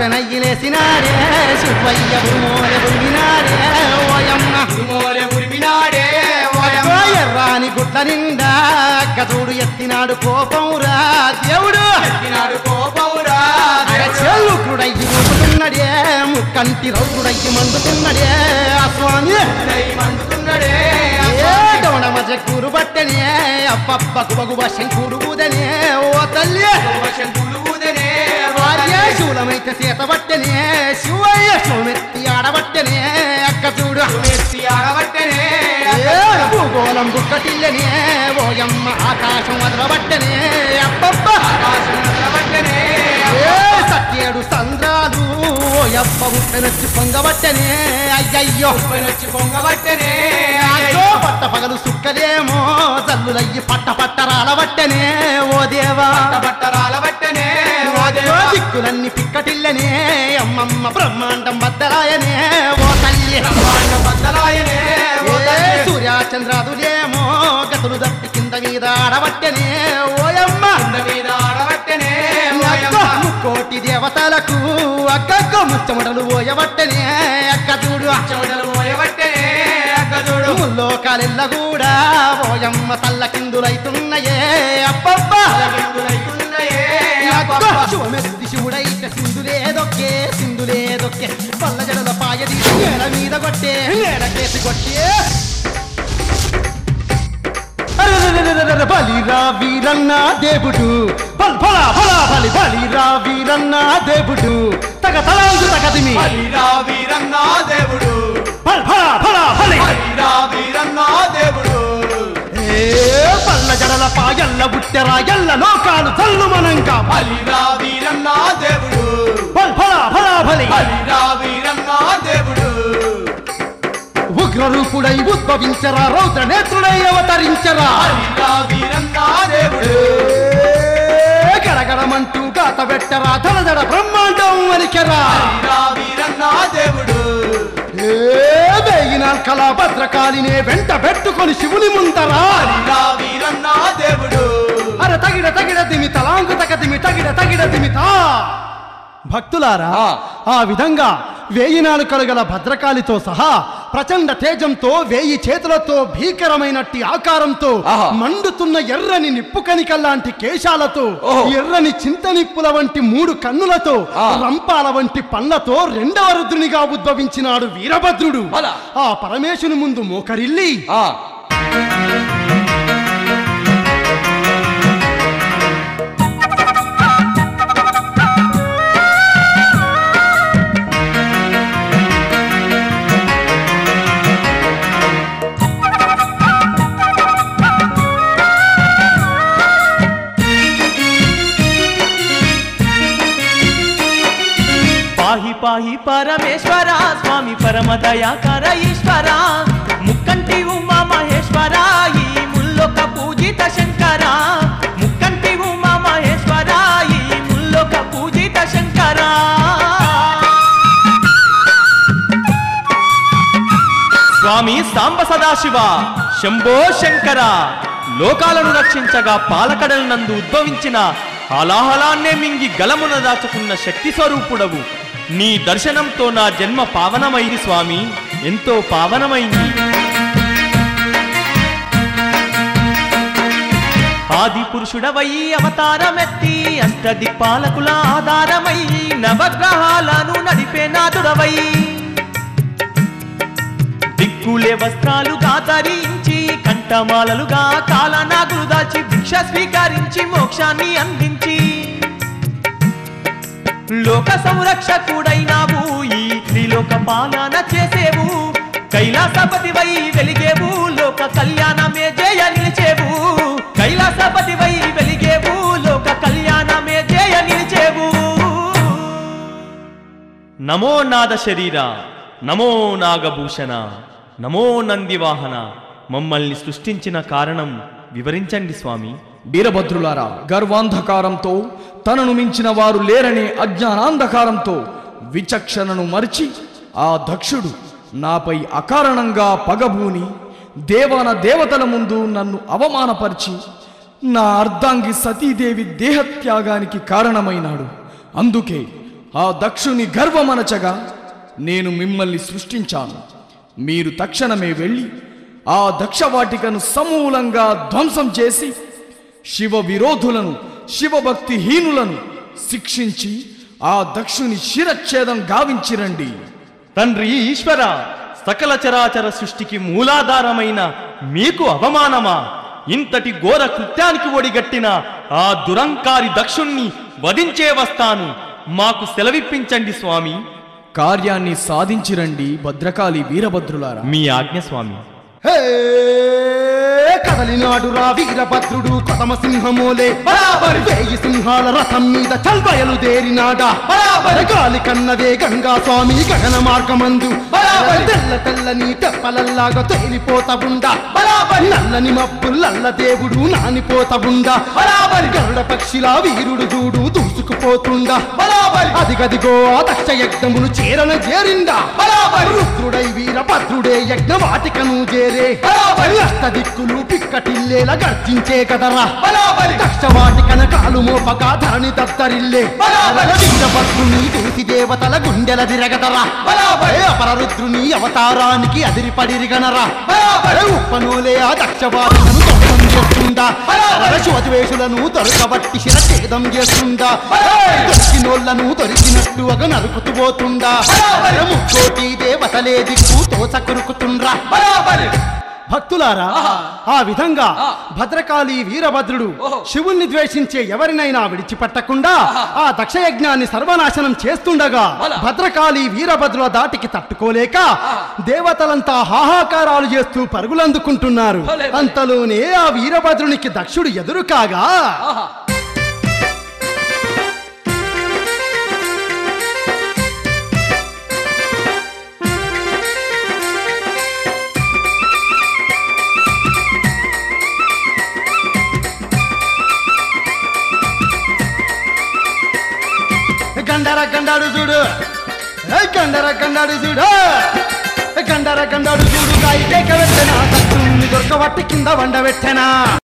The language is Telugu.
ఉప్పెనయ్యిలేసినాడే శివయ్య భూమోల భూమినాడే ఓయమ్మ ఉరుమోలే ఉరిమినాడే ఓయమ్మ ఓ ఎర్రాని గుట్ల నిండా గతుడు ఎత్తినాడు కోపంరా దేవుడు ఎత్తినాడు కోపమురా చెల్లుకుడయ్యి ఊపుతున్నడే ముక్కంటి రౌతుడయ్యి మండుతున్నడే ఆ స్వామి దై మండుతున్నడే ఏడవన మజకూరు బట్టనే అప్పప్ప గుబగుబ శంకుడు ఊదనే ఓ తల్లి శంకులు ఊదనే భార్య శూలమైతే సీత బట్టనే శివయ్య శూలమెత్తి ఆడబట్టనే అక్క చూడు ఎత్తి ఆడబట్టనే ఏ భూగోళం బుక్కటిల్లనే ఓయమ్మ ఆకాశం వదలబట్టనే అప్పప్ప ఆకాశం నిలబట్టనే ఏ సత్యేడు సంద్రాలు ఓయప్ప ఉప్పెనొచ్చి పొంగబట్టనే అయ్యయ్యో వచ్చి పొంగబట్టనే అయ్యో పట్ట పగలు సుక్కలేమో జల్లులయ్యి పట్ట పట్ట రాలబట్టనే ఓ దేవా బట్టరాల బట్టనే అయ్యో దిక్కులన్నీ పిక్కటిల్లనే అమ్మమ్మ బ్రహ్మాండం బద్దలాయనే ఓ తల్లి బద్దలాయనే ఏ సూర్యచంద్రాదులేమో గతులు దప్పి కింద మీద ఆడబట్టనే ఓయమ్మ మీద ఆడబట్టనే అక్క ముక్కోటి దేవతలకు అక్కక్క ముచ్చమడలు ఓయబట్టనే అక్క చూడు చెమటలు పోయబట్టనే అక్కదుడు ముల్లోకాలెల్ల కూడా ఓయమ్మ తల్ల కిందులైతున్నాయే అప్పబ్బ రైతున్నయే అక్క శివమెత్తి శివుడైతే సింధులేదొక్కే సింధులేదొక్కే పల్ల జడల పాయది నేల మీద కొట్టే నేల కేసి కొట్టే అరెరెరెరెరెరె, బలిరా వీరన్న దేవుడు పల్ ఫల ఫల బలి బలిరా వీరన్న దేవుడు తగ తలాంగు తగదిమి హరిరా వీరన్నా దేవుడు ఫల్ ఫల ఫల బలి హరిరా వీరన్నా దేవుడు ఏ పల్ల జడల పాయల్ల బుట్టెరా ఎల్ల లోకాలు చల్లు మనంగా హరిరా వీరన్నా దేవుడు ఫల్ ఫల ఫల బలి హరిరా వీరన్నా దేవుడు ఉగ్రరూపుడై ఉద్భవించరా రౌద్ర నేత్రుడై అవతరించరా హరిరా వీరన్నా దేవుడు ఏ గడగడమంటూ గాత పెట్టరా దడదడ బ్రహ్మాండం వలికెరా హరిరా వీరన్నా దేవుడు ఏ వేయినాల్ కళా భద్రకాళినే వెంట పెట్టుకొని శివుని ముందరా హరిరా వీరన్నా దేవుడు అర తగిడ తగిడ దిమి తలాంగు తగ దిమి తగిడ తగిడ దిమితా భక్తులారా ఆ విధంగా వేయి నాలుకలు గల భద్రకాళితో సహా ప్రచండ తేజంతో వేయి చేతులతో భీకరమైనట్టి ఆకారంతో ఆహా. మండుతున్న ఎర్రని నిప్పు కనికల్లాంటి కేశాలతో ఓహో. ఎర్రని చింతనిప్పుల వంటి మూడు కన్నులతో ఆ. రంపాల వంటి పళ్ళతో రెండవ రుద్రునిగా ఉద్భవించినాడు వీరభద్రుడు అలా. ఆ పరమేశుని ముందు మోకరిల్లి ఆ పాహి పాహి పరమేశ్వర స్వామి పరమ దయాకర ఈశ్వర ముక్కంటి ఉమా మహేశ్వర ఈ ముల్లోక పూజిత శంకర ముక్కంటి ఉమా మహేశ్వర ఈ ముల్లోక పూజిత శంకర స్వామి సాంబ సదాశివ శంభో శంకర లోకాలను రక్షించగా పాలకడల నందు ఉద్భవించిన హలాహలాన్నే మింగి గలమున దాచుకున్న శక్తి స్వరూపుడవు నీ దర్శనంతో నా జన్మ పావనమైంది స్వామి ఎంతో పావనమైంది ఆది పురుషుడవై అవతారమెత్తి అష్టదిక్పాలకుల ఆధారమై నవగ్రహాలను నడిపే నాదుడవై దిక్కులే వస్త్రాలుగా ధరించి కంఠమాలలుగా కాలనాగులు దాచి భిక్ష స్వీకరించి మోక్షాన్ని అందించి లోక సంరక్షకుడైనావు ఈ త్రిలోక పాలన చేసేవు కైలాసపతివై వెలిగేవు లోక కళ్యాణమే జయ నిలిచేవు కైలాసపతివై వెలిగేవు లోక కళ్యాణమే జయ నిలిచేవు నమో నాద శరీర నమో నాగభూషణ నమో నందివాహన మమ్మల్ని సృష్టించిన కారణం వివరించండి స్వామి వీరభద్రులారా గర్వాంధకారంతో తనను మించిన వారు లేరనే అజ్ఞానాంధకారంతో విచక్షణను మరిచి ఆ దక్షుడు నాపై అకారణంగా పగబూని దేవాన దేవతల ముందు నన్ను అవమానపరిచి నా అర్ధాంగి సతీదేవి దేహత్యాగానికి కారణమైనాడు అందుకే ఆ దక్షుని గర్వమనచగా నేను మిమ్మల్ని సృష్టించాను మీరు తక్షణమే వెళ్ళి ఆ దక్షవాటికను సమూలంగా ధ్వంసం చేసి శివ విరోధులను శివభక్తిహీనులను శిక్షించి ఆ దక్షుని శిరచ్ఛేదం గావించిరండి తండ్రి ఈశ్వర సకల చరాచర సృష్టికి మూలాధారమైన మీకు అవమానమా ఇంతటి ఘోర కృత్యానికి ఒడిగట్టిన ఆ దురంకారి దక్షుణ్ణి వధించే వస్తాను మాకు సెలవిప్పించండి స్వామి కార్యాన్ని సాధించిరండి భద్రకాళి వీరభద్రులారా మీ ఆజ్ఞ స్వామి హే కదలినాడు రా వీరభద్రుడు కొతమ సింహమోలే బరాబర్. వేయి సింహాల రథం మీద చల్బయలు దేరినాడా బరాబర్. గాలి కన్నదే గంగా స్వామి గగన మార్గమందు బరాబర్. తెల్ల తెల్లని తెప్పలల్లాగా తేలిపోతా ఉండా బరాబర్. నల్లని మబ్బుల్లల్ల దేవుడు నానిపోతా ఉండా బరాబర్. గరుడ పక్షిలా వీరుడు చూడు దూసుకుపోతుండా బరాబర్ అదిగదిగో ఆ దక్ష యజ్ఞమును చేరన చేరిందా బరాబర్. రుద్రుడై వీరభద్రుడే యజ్ఞ వాటికను చేరే బరాబర్. అష్ట దిక్కులు పిక్కటిల్లేలా గర్జించే కదరా బరాబర్. దక్ష వాటికన కాలు మోపగా ధరణి దత్తరిల్లే బరాబర్. వీరభద్రుని చూసి దేవతల గుండెల దిరగదరా బరాబర్. ఏ అపరరుద్రుని అవతారానికి అదిరిపడిరిగనరా బరాబర్. ఏ ఉప్పనోలే ఆ దక్ష వాటికను ధ్వంసం చేస్తుందా బరాబర్. శివద్వేషులను దొరకబట్టి శిరఛేదం చేస్తుందా బరాబర్. దొరికినోళ్లను దొరికినట్టు అగ నరుకుతూ పోతుండా బరాబర్. ముక్కోటి దేవతలే దిక్కు తోచ కొరుకుతుండ్రా బరాబర్ భక్తులారా ఆ విధంగా భద్రకాళి వీరభద్రుడు శివుణ్ణి ద్వేషించే ఎవరినైనా విడిచిపెట్టకుండా ఆ దక్షయజ్ఞాన్ని సర్వనాశనం చేస్తుండగా భద్రకాళి వీరభద్రుల దాటికి తట్టుకోలేక దేవతలంతా హాహాకారాలు చేస్తూ పరుగులందుకుంటున్నారు అంతలోనే ఆ వీరభద్రునికి దక్షుడు ఎదురు కాగా గండర గండాడు చూడు ఏ గండర గండాడు చూడు ఏ గండర గండాడు చూడు గాయకే కవెట్టనా దక్షుణ్ణి దొరకబట్టి కింద వండబెట్టనా